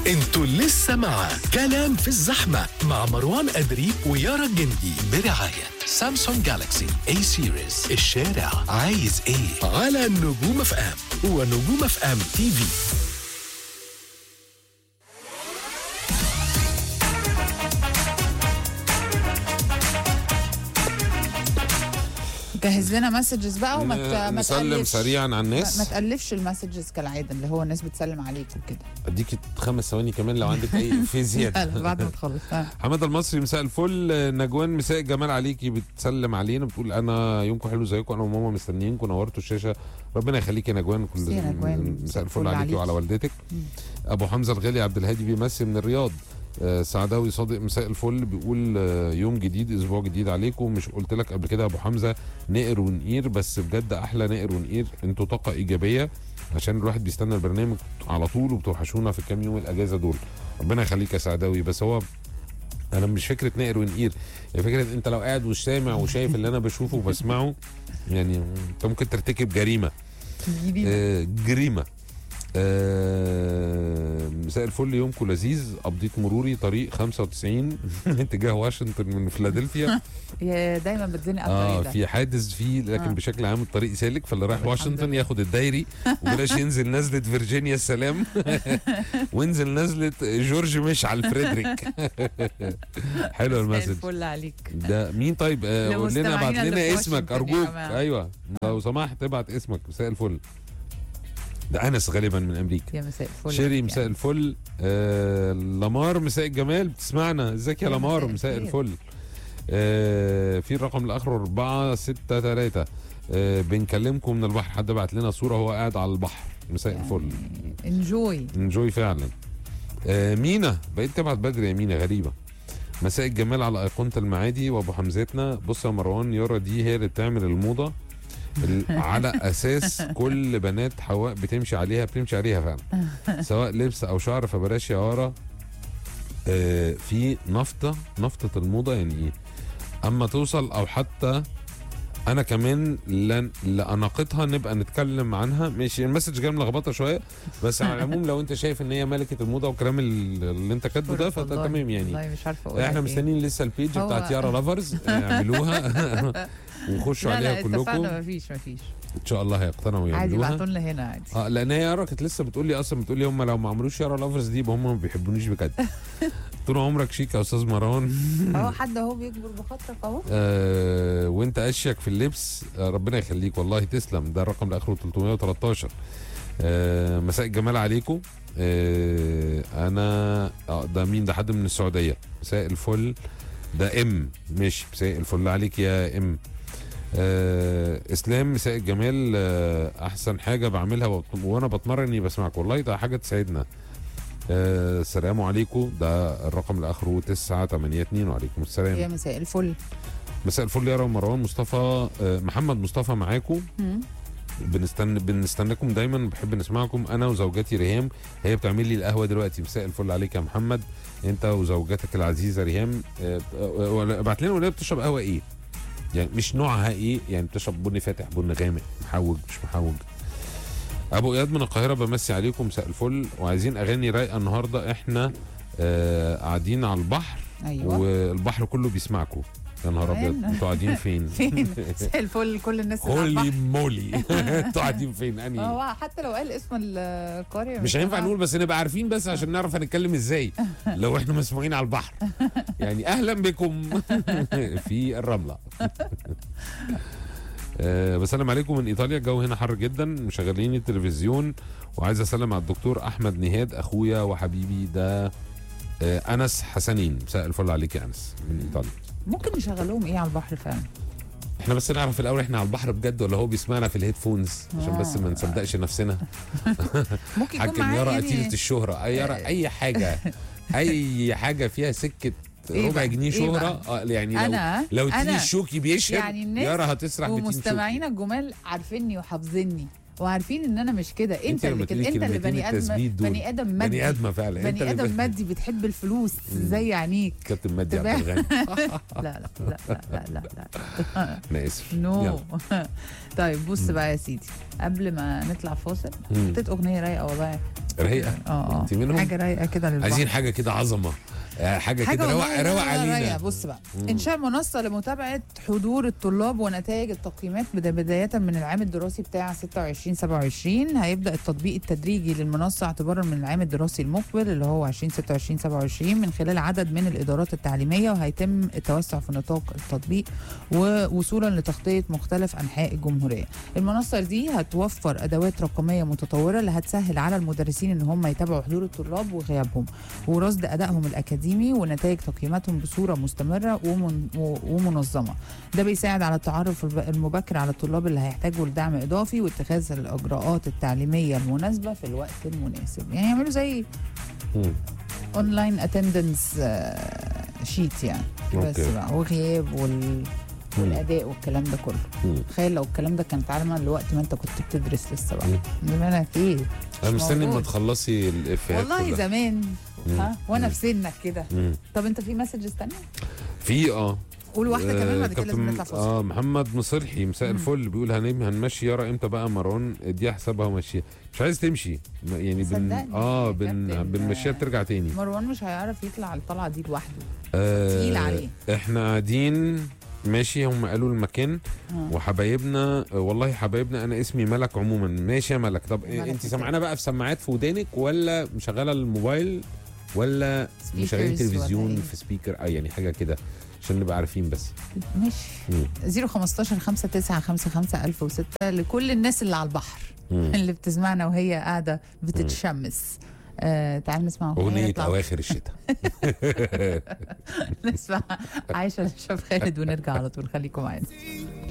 انتوا لسه مع كلام في الزحمة مع مروان أدري ويارا الجندي برعاية سامسونج جالاكسي اي سيريز الشارع عايز ايه على نجوم اف ام ونجوم اف ام تي في جهز لنا مسجز بقى وما ت- ما نسلم تقلفش. سريعا على ما, ما الناس تقلفش المسجز كالعاده اللي هو الناس بتسلم عليك وكده اديك خمس ثواني كمان لو عندك اي في لا، زياده بعد ما تخلص آه. حماده المصري مساء الفل نجوان مساء الجمال عليكي بتسلم علينا بتقول انا يومكم حلو زيكم انا وماما مستنيينكم نورتوا الشاشه ربنا يخليك يا نجوان كل ميرسي يا نجوان. مساء الفل الفل عليكي عليكي. وعلى والدتك ابو حمزه الغالي عبد الهادي بيمسي من الرياض آه، سعداوي صادق مساء الفل بيقول آه، يوم جديد اسبوع جديد عليكم مش قلت لك قبل كده يا ابو حمزه نقر ونقير بس بجد احلى نقر ونقير انتوا طاقه ايجابيه عشان الواحد بيستنى البرنامج على طول وبتوحشونا في الكام يوم الاجازه دول ربنا يخليك يا سعداوي بس هو انا مش فكره نقر ونقير هي فكره انت لو قاعد وسامع وشايف اللي انا بشوفه وبسمعه يعني انت ممكن ترتكب جريمه جديد. آه، جريمه آه، مساء الفل يومكم لذيذ قضيت مروري طريق 95 اتجاه واشنطن من فيلادلفيا يا دايما بتزنق على اه الطريق ده في حادث فيه لكن آه. بشكل عام الطريق سالك فاللي رايح الحمد واشنطن لله. ياخد الدايري وبلاش ينزل نزله فيرجينيا السلام وانزل نزله جورج مشعل فريدريك حلو مساء المسج الفل عليك ده مين طيب آه قول لنا ابعت لمستمعينا اللي لنا في اسمك واشنطن يا ارجوك جماعة. ايوه لو سمحت ابعت اسمك مساء الفل ده انس غالبا من امريكا يا مساء الفل شيري عليك مساء يعني. الفل آه لمار مساء الجمال بتسمعنا ازيك يا يا لمار مساء مساء الخير. الفل آه في الرقم الاخر 4 6 3 آه بنكلمكم من البحر حد بعت لنا صوره هو قاعد على البحر مساء الفل انجوي انجوي فعلا آه مينا بقيت تبعت بدري يا مينا غريبه مساء الجمال على ايقونه المعادي وابو حمزتنا بص يا مروان يارا دي هي اللي بتعمل الموضه ال- على اساس كل بنات حواء بتمشي عليها بتمشي عليها فعلا سواء لبس او شعر فبلاش يا يارا آه في نفطه نفطه الموضه يعني ايه اما توصل او حتى انا كمان لن لاناقتها نبقى نتكلم عنها ماشي المسج جاي ملخبطه شويه بس على العموم لو انت شايف ان هي ملكه الموضه والكلام ال- اللي انت كاتبه ده والله- فتمام يعني والله مش عارفه اقول احنا لك إيه. مستنيين لسه البيج هو- بتاعت يارا لافرز اعملوها وخشوا لا عليها لا كلكم اتفقنا مفيش مفيش ان شاء الله هيقتنعوا عادي ويعملوها بعتوا لنا هنا عادي اه لان هي يارا كانت لسه بتقول لي اصلا بتقول لي هم لو ما عملوش يارا لافرز دي يبقى هم ما بيحبونيش بجد طول عمرك شيك يا استاذ مروان اهو حد اهو بيكبر بخاطرك اهو آه وانت اشيك في اللبس آه ربنا يخليك والله تسلم ده الرقم اللي اخره 313 آه مساء الجمال عليكم آه انا اه ده مين ده حد من السعوديه مساء الفل ده ام ماشي مساء الفل عليك يا ام آه اسلام مساء الجمال آه احسن حاجه بعملها وط- وانا بتمرن اني بسمعك والله ده حاجه تسعدنا آه السلام عليكم ده الرقم اللي اخره 982 وعليكم السلام يا مساء الفل مساء الفل يا مروان مصطفى آه، محمد مصطفى معاكم مم. بنستنى بنستناكم دايما بحب نسمعكم انا وزوجتي ريهام هي بتعمل لي القهوه دلوقتي مساء الفل عليك يا محمد انت وزوجتك العزيزه ريهام آه، آه، ابعت لنا ولا بتشرب قهوه ايه يعني مش نوعها ايه يعني بتشرب بني فاتح بني غامق محوج مش محوج ابو اياد من القاهره بمسي عليكم مساء الفل وعايزين اغاني رايقه النهارده احنا آه قاعدين على البحر ايوه والبحر كله بيسمعكم يا نهار ابيض كمان. انتوا قاعدين فين؟ فين مساء الفل كل الناس اللي على هولي البحر. مولي انتوا قاعدين فين؟ انهي هو حتى لو قال اسم القريه مش هينفع نقول بس نبقى عارفين بس عشان نعرف هنتكلم ازاي لو احنا مسموعين على البحر يعني اهلا بكم في الرمله أه بسلم عليكم من ايطاليا الجو هنا حر جدا مشغلين التلفزيون وعايز اسلم على الدكتور احمد نهاد اخويا وحبيبي ده أه انس حسنين مساء الفل عليك يا انس من ايطاليا ممكن نشغلهم ايه على البحر فعلا احنا بس نعرف الاول احنا على البحر بجد ولا هو بيسمعنا في الهيدفونز عشان بس ما آه. نصدقش نفسنا ممكن يكون حاكم معاه يرى يعني قتيلة الشهرة أي يرى أي حاجة أي حاجة فيها سكة إيه ربع بقى؟ جنيه إيه شهرة اه يعني لو انا لو تيجي انا الشوكي بيشهد يعني الناس يارا هتسرح بتين ومستمعينا شوكي الجمال عارفيني وحافظيني وعارفين ان انا مش كده انت لما اللي كده تقولي انت اللي كلمتين بني ادم التثبيت دول. بني ادم مادي بني ادمه فعلا انت بني اللي ادم مادي بتحب الفلوس زي عينيك كابتن مادي عبد تبقى- الغني لا لا لا لا لا لا, لا. انا اسف نو يلا. طيب بص بقى يا سيدي قبل ما نطلع فاصل مم. حطيت اغنيه رايقه والله رايقه اه اه انت منهم؟ حاجه رايقه كده للبحر عايزين حاجه كده عظمه آه، حاجه حاجه كده روق والله روق رايقة- علينا رايقة. بص بقى مم. انشاء منصه لمتابعه حضور الطلاب ونتائج التقييمات بدا- بدايه من العام الدراسي بتاع 26 27 هيبدا التطبيق التدريجي للمنصه اعتبارا من العام الدراسي المقبل اللي هو 2026 27 من خلال عدد من الادارات التعليميه وهيتم التوسع في نطاق التطبيق ووصولا لتغطيه مختلف انحاء الجمهوريه. المنصه دي هتوفر ادوات رقميه متطوره اللي هتسهل على المدرسين ان هم يتابعوا حضور الطلاب وغيابهم ورصد ادائهم الاكاديمي ونتائج تقييماتهم بصوره مستمره ومن و- ومنظمه ده بيساعد على التعرف الب- المبكر على الطلاب اللي هيحتاجوا لدعم اضافي واتخاذ الاجراءات التعليميه المناسبه في الوقت المناسب يعني يعملوا زي مم. اونلاين اتندنس شيت يعني بس أوكي. بقى وغياب وال... والاداء والكلام ده كله مم. تخيل لو الكلام ده كان اتعلم الوقت ما انت كنت بتدرس لسه بقى مم. زمان ايه انا مش مستني ما موجود. تخلصي الافيهات والله كلها. زمان مم. ها وانا مم. في سنك كده مم. طب انت في مسجز تانية في اه قول واحده كمان بعد كده لازم كابتن- نطلع فاصل اه محمد مصلحي مساء مم. الفل بيقول هنم هنمشي يارا امتى بقى مروان اديها حسابها ومشيها مش عايز تمشي م- يعني بن صدقني اه يا بن كابتن، بنمشيها بترجع تاني مروان مش هيعرف يطلع الطلعه دي لوحده آه تقيل عليه. احنا قاعدين ماشي هم قالوا المكان آه. وحبايبنا آه، والله حبايبنا انا اسمي ملك عموما ماشي يا ملك طب ملك انت إزاي؟ سامعانا بقى في سماعات في ودانك ولا مشغله الموبايل ولا مشغلين Speakers تلفزيون ولا إيه؟ في سبيكر اه يعني حاجه كده عشان نبقى عارفين بس ماشي مم. 015 5955 1006 لكل الناس اللي على البحر مم. اللي بتسمعنا وهي قاعده بتتشمس آه تعال نسمع اغنيه نطلع- اواخر الشتاء نسمع عايشه لشاف خالد ونرجع على طول خليكم معانا